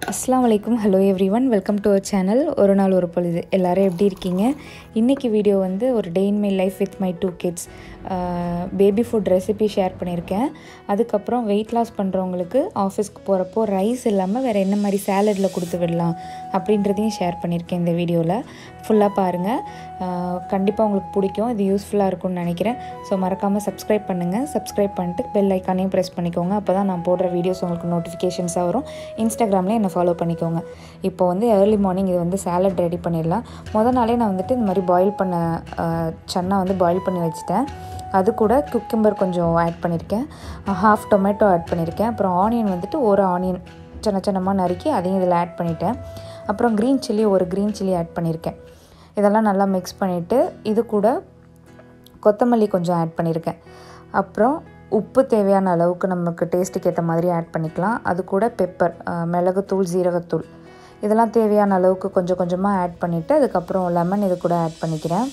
அஸ்ஸலாமு அலைக்கும் hello everyone welcome to our channel ஒரு நாள் ஒரு பொழுது எல்லாரும் எப்படி இருக்கீங்க இன்றைக்கி வீடியோ வந்து ஒரு day in my life with my two kids baby food recipe share பண்ணியிருக்கேன் அதுக்கப்புறம் வெயிட் லாஸ் பண்ணுறவங்களுக்கு ஆஃபீஸ்க்கு போகிறப்போ ரைஸ் இல்லாமல் வேறு என்ன மாதிரி சேலடில் கொடுத்து விடலாம் அப்படின்றதையும் ஷேர் பண்ணியிருக்கேன் இந்த வீடியோவில் ஃபுல்லாக பாருங்கள் கண்டிப்பாக உங்களுக்கு பிடிக்கும் இது யூஸ்ஃபுல்லாக இருக்கும்னு நினைக்கிறேன் ஸோ மறக்காமல் சப்ஸ்கிரைப் பண்ணுங்கள் சப்ஸ்கிரைப் பண்ணிட்டு பெல் ஐக்கானையும் ப்ரெஸ் பண்ணிக்கோங்க அப்போ தான் நான் போடுற வீடியோஸ் உங்களுக்கு நோட்டிஃபிகேஷன்ஸாக வரும் இன்ஸ்டாகிராம்லேயே என்னை ஃபாலோ பண்ணிக்கோங்க இப்போ வந்து ஏர்லி மார்னிங் இது வந்து சேலட் ரெடி பண்ணிடலாம் முத நாளே நான் வந்துட்டு இந்த மாதிரி பாயில் பண்ண அஹ், சன்னா வந்து பாயில் பண்ணி வச்சுட்டேன் அது கூட குக்கம்பர் கொஞ்சம் ஆட் பண்ணியிருக்கேன் ஹாஃப் டொமேட்டோ ஆட் பண்ணியிருக்கேன் அப்புறம் ஆனியன் வந்துட்டு ஒரு ஆனியன் சின்ன சின்னமாக நறுக்கி அதையும் இதில் ஆட் பண்ணிட்டேன் அப்புறம் க்ரீன் சில்லி ஒரு க்ரீன் சில்லி ஆட் பண்ணியிருக்கேன் இதெல்லாம் நல்லா மிக்ஸ் பண்ணிவிட்டு இது கூட கொத்தமல்லி கொஞ்சம் ஆட் பண்ணியிருக்கேன் அப்புறம் உப்பு தேவையான அளவுக்கு நமக்கு டேஸ்ட்டுக்கு ஏற்ற மாதிரி ஆட் பண்ணிக்கலாம் அது கூட பெப்பர் மிளகுத்தூள் ஜீரகத்தூள் இதெல்லாம் தேவையான அளவுக்கு கொஞ்சம் கொஞ்சமாக ஆட் பண்ணிவிட்டு அதுக்கப்புறம் லெமன் இது கூட ஆட் பண்ணிக்கிறேன்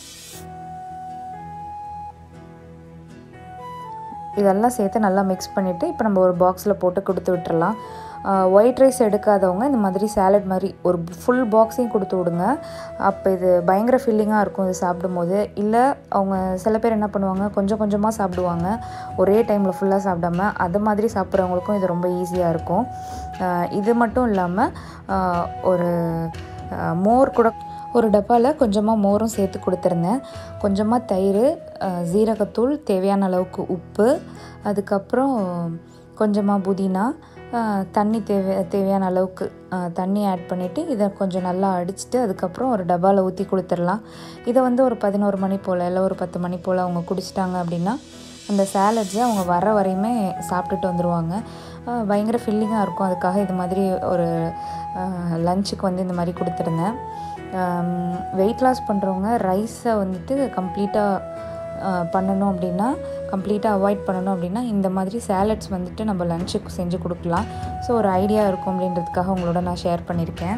இதெல்லாம் சேர்த்து நல்லா மிக்ஸ் பண்ணிவிட்டு இப்போ நம்ம ஒரு பாக்ஸில் போட்டு கொடுத்து விட்டுறலாம் ஒயிட் ரைஸ் எடுக்காதவங்க இந்த மாதிரி சேலட் மாதிரி ஒரு ஃபுல் பாக்ஸையும் கொடுத்து விடுங்க அப்போ இது பயங்கர ஃபில்லிங்காக இருக்கும் இது சாப்பிடும்போது இல்லை அவங்க சில பேர் என்ன பண்ணுவாங்க கொஞ்சம் கொஞ்சமாக சாப்பிடுவாங்க ஒரே டைமில் ஃபுல்லாக சாப்பிடாம அது மாதிரி சாப்பிட்றவங்களுக்கும் இது ரொம்ப ஈஸியாக இருக்கும் ஆஹ் இது மட்டும் இல்லாமல் ஆஹ் ஒரு ஆஹ் மோர் கூட ஒரு டப்பாவில் கொஞ்சமாக மோரும் சேர்த்து கொடுத்துருந்தேன் கொஞ்சமாக தயிர் அஹ், ஜீரகத்தூள் தேவையான அளவுக்கு உப்பு அதுக்கப்புறம் கொஞ்சமாக புதினா அஹ், தண்ணி தேவை தேவையான அளவுக்கு அஹ், தண்ணி ஆட் பண்ணிவிட்டு இதை கொஞ்சம் நல்லா அடிச்சுட்டு அதுக்கப்புறம் ஒரு டப்பாவில் ஊற்றி கொடுத்துடலாம் இதை வந்து ஒரு பதினோரு மணி போல் இல்லை ஒரு பத்து மணி போல் அவங்க குடிச்சிட்டாங்க அப்படின்னா அந்த சேலட்ஸை அவங்க வர வரையுமே சாப்பிட்டுட்டு வந்துடுவாங்க அஹ், பயங்கர ஃபில்லிங்காக இருக்கும் அதுக்காக இது மாதிரி ஒரு லஞ்சுக்கு வந்து இந்த மாதிரி கொடுத்துருந்தேன் வெயிட் லாஸ் பண்ணுறவங்க ரைஸை வந்துட்டு கம்ப்ளீட்டாக பண்ணணும் அப்படின்னா கம்ப்ளீட்டாக அவாய்ட் பண்ணணும் அப்படின்னா இந்த மாதிரி சேலட்ஸ் வந்துட்டு நம்ம லஞ்சுக்கு செஞ்சு கொடுக்கலாம் ஸோ ஒரு ஐடியா இருக்கும் அப்படின்றதுக்காக உங்களோட நான் ஷேர் பண்ணியிருக்கேன்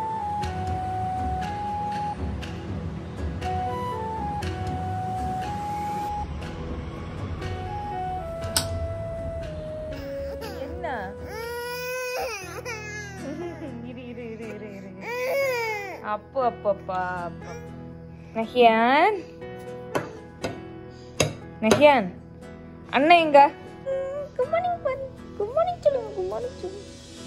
என்ன இரு இரு இரு இரு இரு அப்போ அப்பப்பா அப்போ நஹியான் நஹியான் அண்ணன் எங்க குட் மார்னிங் குட் மார்னிங் சொல்லுங்க குட் மார்னிங் சொல்லுங்க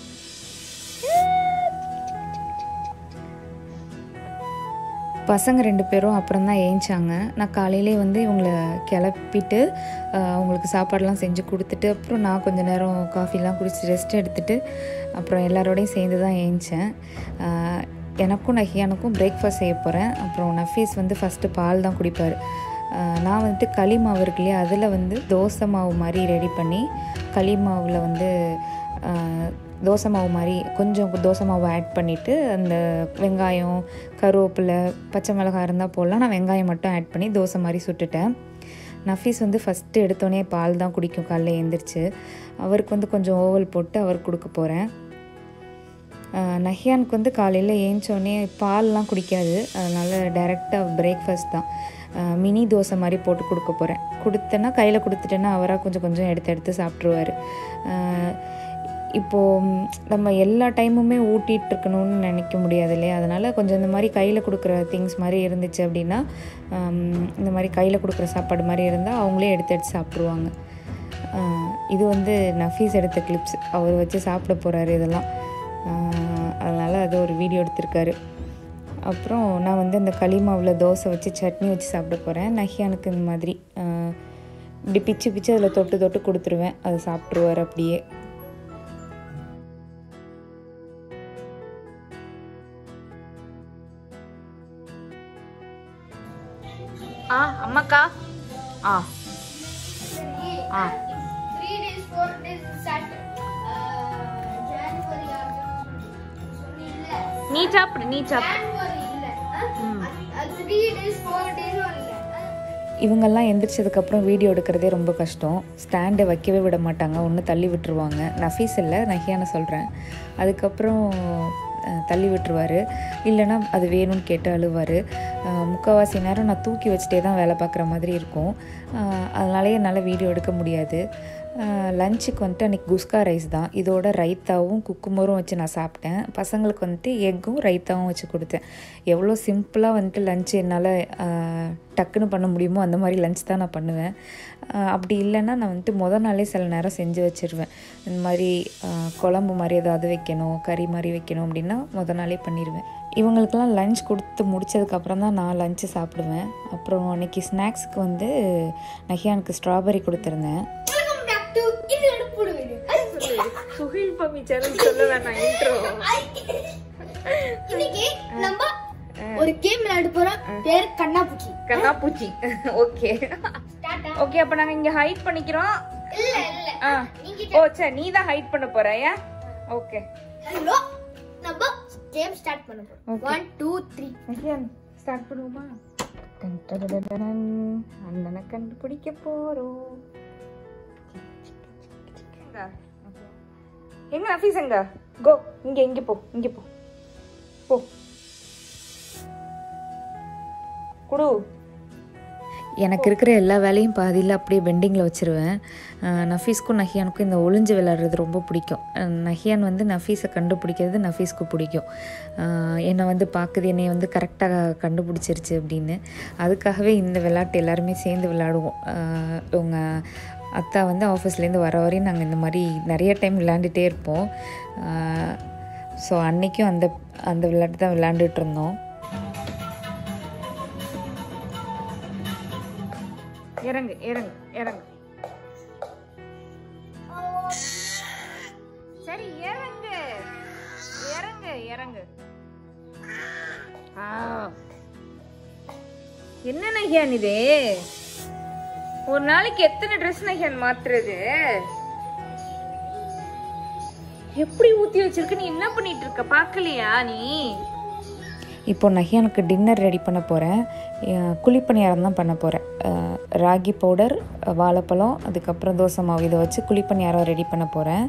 பசங்க ரெண்டு பேரும் அப்புறம் தான் ஏஞ்சாங்க நான் காலையிலே வந்து இவங்களை கிளப்பிட்டு ஆஹ், அவங்களுக்கு சாப்பாடெலாம் செஞ்சு கொடுத்துட்டு அப்புறம் நான் கொஞ்ச நேரம் காஃபிலாம் குடிச்சு ரெஸ்ட் எடுத்துட்டு அப்புறம் எல்லாரோடையும் சேர்ந்து தான் ஏஞ்சேன் ஆஹ், எனக்கும் நஹியானுக்கும் பிரேக்ஃபாஸ்ட் செய்ய போகிறேன் அப்புறம் நஃபீஸ் வந்து ஃபஸ்ட்டு பால் தான் குடிப்பார் ஆஹ், நான் வந்துட்டு களி மாவு இருக்கு இல்லையா அதில் வந்து தோசை மாவு மாதிரி ரெடி பண்ணி களி மாவில் வந்து ஆஹ், தோசை மாவு மாதிரி கொஞ்சம் தோசை மாவு ஆட் பண்ணிவிட்டு அந்த வெங்காயம் கருவேப்பிலை பச்சை மிளகாய் இருந்தால் போடலாம் நான் வெங்காயம் மட்டும் ஆட் பண்ணி தோசை மாதிரி சுட்டுட்டேன் நஃபீஸ் வந்து ஃபஸ்ட்டு எடுத்தோடனே பால் தான் குடிக்கும் காலைல எழுந்திரிச்சு அவருக்கு வந்து கொஞ்சம் ஓவல் போட்டு அவருக்கு கொடுக்க போகிறேன் நஹியானுக்கு வந்து காலையில் ஏஞ்சோடனே பால்லாம் குடிக்காது அதனால் டைரெக்டாக பிரேக்ஃபாஸ்ட் தான் அஹ், மினி தோசை மாதிரி போட்டு கொடுக்க போகிறேன் கொடுத்தேன்னா கையில் கொடுத்துட்டேன்னா அவராக கொஞ்சம் கொஞ்சம் எடுத்து எடுத்து சாப்பிட்ருவார் இப்போது ம், நம்ம எல்லா டைமுமே ஊட்டிகிட்டு இருக்கணும்னு நினைக்க முடியாது இல்லையா அதனால் கொஞ்சம் இந்த மாதிரி கையில் கொடுக்குற திங்ஸ் மாதிரி இருந்துச்சு அப்படின்னா ஹம், இந்த மாதிரி கையில் கொடுக்குற சாப்பாடு மாதிரி இருந்தால் அவங்களே எடுத்து எடுத்து சாப்பிட்ருவாங்க ஆஹ் இது வந்து நஃபீஸ் எடுத்த கிளிப்ஸ் அவர் வச்சு சாப்பிட போகிறாரு இதெல்லாம் அதனால் அது ஒரு வீடியோ எடுத்திருக்காரு அப்புறம் நான் வந்து இந்த களி மாவில் தோசை வச்சு சட்னி வச்சு சாப்பிட போகிறேன் நஹியானுக்கு இந்த மாதிரி ஆஹ் இப்படி பிச்சு பிச்சு அதில் தொட்டு தொட்டு கொடுத்துருவேன் அதை சாப்பிட்ருவார் அப்படியே ஆ அம்மாக்கா ஆ ஆ three days four days start ஜனவரி சொன்னீங்கல்ல நீ சாப்பிடு நீ சாப்பிடு ஜனவரி இல்ல அது த்ரீ டேஸ் ஃபோர் டேஸ் இல்ல இவங்கெல்லாம் எந்திரிச்சதுக்கப்புறம் வீடியோ எடுக்கிறதே ரொம்ப கஷ்டம் ஸ்டாண்டை வைக்கவே விட மாட்டாங்க ஒன்று தள்ளி விட்டுருவாங்க நஃபீஸ் இல்லை நஹியான சொல்கிறேன் அதுக்கப்புறம் அஹ், தள்ளி விட்டுருவார் இல்லைன்னா அது வேணும்னு கேட்டு அழுவார் முக்கால்வாசி நேரம் நான் தூக்கி வச்சுட்டே தான் வேலை பார்க்குற மாதிரி இருக்கும் அஹ், அதனாலே என்னால் வீடியோ எடுக்க முடியாது லஞ்சுக்கு வந்துட்டு அன்றைக்கி குஸ்கா ரைஸ் தான் இதோட ரைத்தாவும் குக்குமரும் வச்சு நான் சாப்பிட்டேன் பசங்களுக்கு வந்துட்டு எக்கும் ரைத்தாவும் வச்சு கொடுத்தேன் எவ்வளோ சிம்பிளாக வந்துட்டு லஞ்ச் என்னால் டக்குன்னு பண்ண முடியுமோ அந்த மாதிரி லஞ்ச் தான் நான் பண்ணுவேன் ஆஹ் அப்படி இல்லைன்னா நான் வந்துட்டு முத நாளே சில நேரம் செஞ்சு வச்சிருவேன் இந்த மாதிரி ஆஹ் குழம்பு மாதிரி ஏதாவது வைக்கணும் கறி மாதிரி வைக்கணும் அப்படின்னா முத நாளே பண்ணிடுவேன் இவங்களுக்கெல்லாம் லஞ்ச் கொடுத்து முடிச்சதுக்கப்புறம் தான் நான் லஞ்சு சாப்பிடுவேன் அப்புறம் அன்றைக்கி ஸ்நாக்ஸுக்கு வந்து நஹியானுக்கு ஸ்ட்ராபெரி கொடுத்துருந்தேன் வெல்கம் பேக் டு இதோட புது வீடியோ சுகில் பம்மி சேனல் சொல்ல வேணாம் இன்ட்ரோ இன்னைக்கு நம்ம ஒரு கேம் விளையாட போறோம் பேர் கண்ணாபூச்சி கண்ணாப்பூச்சி ஓகே டாடா ஓகே அப்ப நாங்க இங்க ஹைட் பண்ணிக்கிறோம் இல்ல இல்ல ஆ. நீங்க ஓ சரி நீ தான் ஹைட் பண்ண போற ஏன் ஓகே ஹலோ நம்ம கேம் ஸ்டார்ட் பண்ண போறோம் ஒன் டூ த்ரீ ஸ்டார்ட் பண்ணுவோமா டன் டன் டன் டன் டன். அண்ணனை கண்டுபிடிக்க போறோம் எங்க நஃபீஸ் எங்க கோ இங்க இங்க போ இங்க போ போ குடு எனக்கு இருக்கிற எல்லா வேலையும் பாதியில் அப்படியே பெண்டிங்கில் வச்சுருவேன் அஹ் நஃபீஸ்க்கும் நஹியானுக்கும் இந்த ஒளிஞ்சு விளையாடுறது ரொம்ப பிடிக்கும் அஹ் நஹியான் வந்து நஃபீஸை கண்டுபிடிக்கிறது நஃபீஸ்க்கு பிடிக்கும் அஹ் என்னை வந்து பார்க்குது என்னை வந்து கரெக்டாக கண்டுபிடிச்சிருச்சு அப்படின்னு அதுக்காகவே இந்த விளையாட்டு எல்லாருமே சேர்ந்து விளையாடுவோம் அஹ் இவங்க அத்தா வந்து ஆஃபீஸ்லேருந்து வர வரையும் நாங்கள் இந்த மாதிரி நிறைய டைம் விளையாண்டுட்டே இருப்போம் ஸோ அன்றைக்கும் அந்த அந்த விளையாட்டு தான் விளையாண்டுட்டு இருந்தோம் இறங்கு இறங்கு இறங்கு சரி இறங்கு இறங்கு இறங்கு ஆ. என்ன நகையான் இது ஒரு நாளைக்கு எத்தனை ட்ரெஸ் நகையான் மாத்துறது எப்படி ஊத்தி வச்சிருக்க நீ என்ன பண்ணிட்டு இருக்க பாக்கலையா நீ இப்போ நஹியானுக்கு டின்னர் ரெடி பண்ண போகிறேன் குழிப்பணியாரம் தான் பண்ண போகிறேன் ராகி பவுடர் வாழைப்பழம் அதுக்கப்புறம் தோசை மாவு இதை வச்சு குழிப்பணியாரம் ரெடி பண்ண போகிறேன்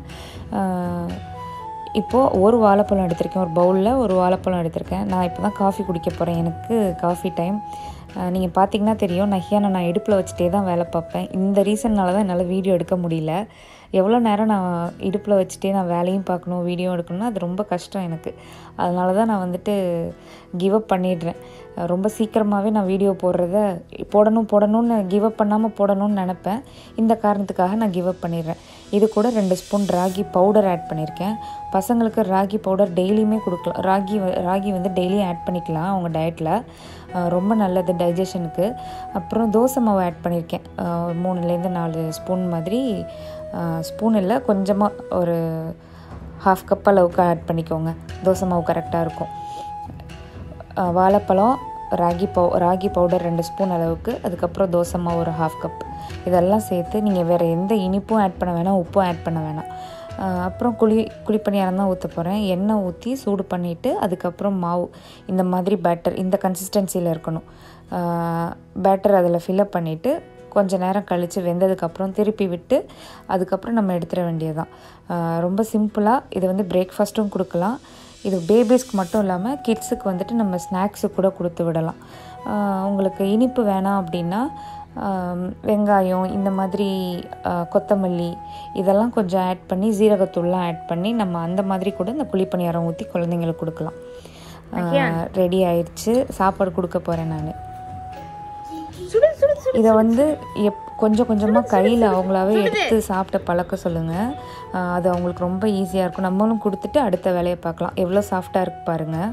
இப்போது ஒரு வாழைப்பழம் எடுத்திருக்கேன் ஒரு பவுலில் ஒரு வாழைப்பழம் எடுத்திருக்கேன் நான் இப்போ தான் காஃபி குடிக்க போகிறேன் எனக்கு காஃபி டைம் நீங்கள் பார்த்தீங்கன்னா தெரியும் நஹியானை நான் இடுப்பில் வச்சுட்டே தான் வேலை பார்ப்பேன் இந்த ரீசன்னால தான் என்னால் வீடியோ எடுக்க முடியல எவ்வளோ நேரம் நான் இடுப்பில் வச்சுட்டே நான் வேலையும் பார்க்கணும் வீடியோ எடுக்கணும்னா அது ரொம்ப கஷ்டம் எனக்கு அதனால தான் நான் வந்துட்டு கிவ் அப் பண்ணிடுறேன் ரொம்ப சீக்கிரமாகவே நான் வீடியோ போடுறத போடணும் போடணும்னு கிவ் அப் பண்ணாமல் போடணும்னு நினப்பேன் இந்த காரணத்துக்காக நான் கிவ் அப் பண்ணிடுறேன் இது கூட ரெண்டு ஸ்பூன் ராகி பவுடர் ஆட் பண்ணியிருக்கேன் பசங்களுக்கு ராகி பவுடர் டெய்லியுமே கொடுக்கலாம் ராகி வ- ராகி வந்து டெய்லியும் ஆட் பண்ணிக்கலாம் அவங்க டயட்டில் ரொம்ப நல்லது டைஜஷனுக்கு அப்புறம் தோசை மாவு ஆட் பண்ணியிருக்கேன் அஹ் ஒரு மூணுலேருந்து நாலு ஸ்பூன் மாதிரி ஸ்பூன் இல்லை கொஞ்சமாக ஒரு ஹாஃப் கப் அளவுக்கு ஆட் பண்ணிக்கோங்க தோசை மாவு கரெக்டாக இருக்கும் அஹ் வாழைப்பழம் ராகி பவு ராகி பவுடர் ரெண்டு ஸ்பூன் அளவுக்கு அதுக்கப்புறம் தோசை மாவு ஒரு ஹாஃப் கப் இதெல்லாம் சேர்த்து நீங்கள் வேறு எந்த இனிப்பும் ஆட் பண்ண வேணாம் உப்பும் ஆட் பண்ண வேணாம் அஹ் அப்புறம் குழி குழிப்பணியாரம் தான் ஊற்ற போகிறேன் எண்ணெய் ஊற்றி சூடு பண்ணிவிட்டு அதுக்கப்புறம் மாவு இந்த மாதிரி பேட்டர் இந்த கன்சிஸ்டன்சியில் இருக்கணும் பேட்டர் அதில் ஃபில்அப் பண்ணிவிட்டு கொஞ்ச நேரம் கழித்து வெந்ததுக்கப்புறம் திருப்பி விட்டு அதுக்கப்புறம் நம்ம எடுத்துட வேண்டியதுதான் அஹ் ரொம்ப சிம்பிளாக இது வந்து பிரேக்ஃபாஸ்ட்டும் கொடுக்கலாம் இது பேபிஸ்க்கு மட்டும் இல்லாமல் கிட்ஸுக்கு வந்துட்டு நம்ம ஸ்நாக்ஸு கூட கொடுத்து விடலாம் அஹ் உங்களுக்கு இனிப்பு வேணாம் அப்படின்னா ஆம், வெங்காயம் இந்த மாதிரி அஹ், கொத்தமல்லி இதெல்லாம் கொஞ்சம் ஆட் பண்ணி ஜீரகத்தூள்லாம் ஆட் பண்ணி நம்ம அந்த மாதிரி கூட இந்த குழிப்பணியாரம் ஊற்றி குழந்தைங்களுக்கு கொடுக்கலாம் ரெடி ஆயிடுச்சு சாப்பாடு கொடுக்க போகிறேன் நான் சுடு சுடு சுடு இதை வந்து எப் கொஞ்சம் கொஞ்சமாக கையில் அவங்களாவே எடுத்து சாப்பிட்ட பழக்க சொல்லுங்கள் அது அவங்களுக்கு ரொம்ப ஈஸியாக இருக்கும் நம்மளும் கொடுத்துட்டு அடுத்த வேலையை பார்க்கலாம் எவ்வளோ சாஃப்டாக இருக்கு பாருங்கள்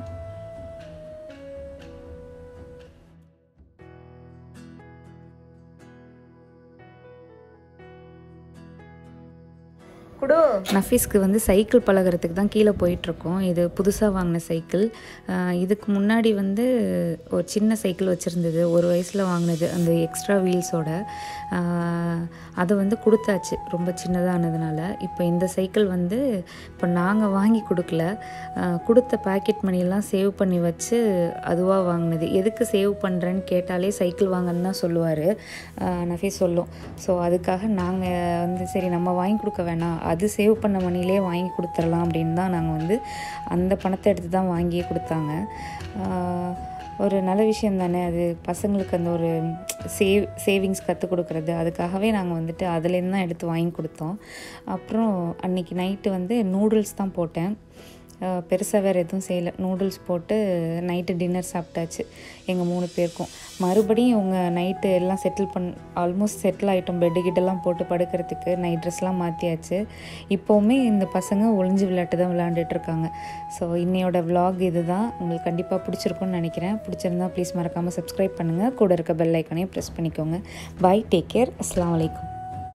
குடு நஃபீஸ்க்கு வந்து சைக்கிள் பழகுறதுக்கு தான் கீழே போயிட்டுருக்கோம் இது புதுசாக வாங்கின சைக்கிள் ஆஹ் இதுக்கு முன்னாடி வந்து ஒரு சின்ன சைக்கிள் வச்சுருந்தது ஒரு வயசில் வாங்கினது அந்த எக்ஸ்ட்ரா வீல்ஸோட அதை வந்து கொடுத்தாச்சு ரொம்ப சின்னதானதுனால இப்போ இந்த சைக்கிள் வந்து இப்போ நாங்கள் வாங்கி கொடுக்கல ஆஹ் கொடுத்த பாக்கெட் மணியெல்லாம் சேவ் பண்ணி வச்சு அதுவாக வாங்கினது எதுக்கு சேவ் பண்ணுறேன்னு கேட்டாலே சைக்கிள் வாங்கன்னு தான் சொல்லுவார் நஃபீஸ் சொல்லும் ஸோ அதுக்காக நாங்கள் வந்து சரி நம்ம வாங்கி கொடுக்க வேணாம் அது சேவ் பண்ண மணிலே வாங்கி கொடுத்துடலாம் அப்படின்னு தான் நாங்கள் வந்து அந்த பணத்தை எடுத்து தான் வாங்கியே கொடுத்தாங்க ஆஹ் ஒரு நல்ல விஷயம் தானே அது பசங்களுக்கு அந்த ஒரு சேவ் சேவிங்ஸ் கற்றுக் கொடுக்குறது அதுக்காகவே நாங்கள் வந்துட்டு அதுலேருந்து தான் எடுத்து வாங்கி கொடுத்தோம் அப்புறம் அன்றைக்கி நைட்டு வந்து நூடுல்ஸ் தான் போட்டேன் பெருசாக வேறு எதுவும் செய்யலை நூடுல்ஸ் போட்டு நைட்டு டின்னர் சாப்பிட்டாச்சு எங்கள் மூணு பேருக்கும் மறுபடியும் இவங்க நைட்டு எல்லாம் செட்டில் பண் ஆல்மோஸ்ட் செட்டில் ஆகிட்டோம் பெட்டு கிட்டலாம் போட்டு படுக்கிறதுக்கு நைட் ட்ரெஸ்லாம் மாற்றியாச்சு இப்போவுமே இந்த பசங்க ஒளிஞ்சு விளையாட்டு தான் விளையாண்டுட்டு இருக்காங்க ஸோ இன்னையோட vlog இது தான் உங்களுக்கு கண்டிப்பாக பிடிச்சிருக்கும்னு நினைக்கிறேன் பிடிச்சிருந்தா ப்ளீஸ் மறக்காமல் சப்ஸ்கிரைப் பண்ணுங்கள் கூட இருக்க பெல் ஐக்கானையும் ப்ரெஸ் பண்ணிக்கோங்க பை டேக் கேர் அஸ்லாம் வலைக்கும்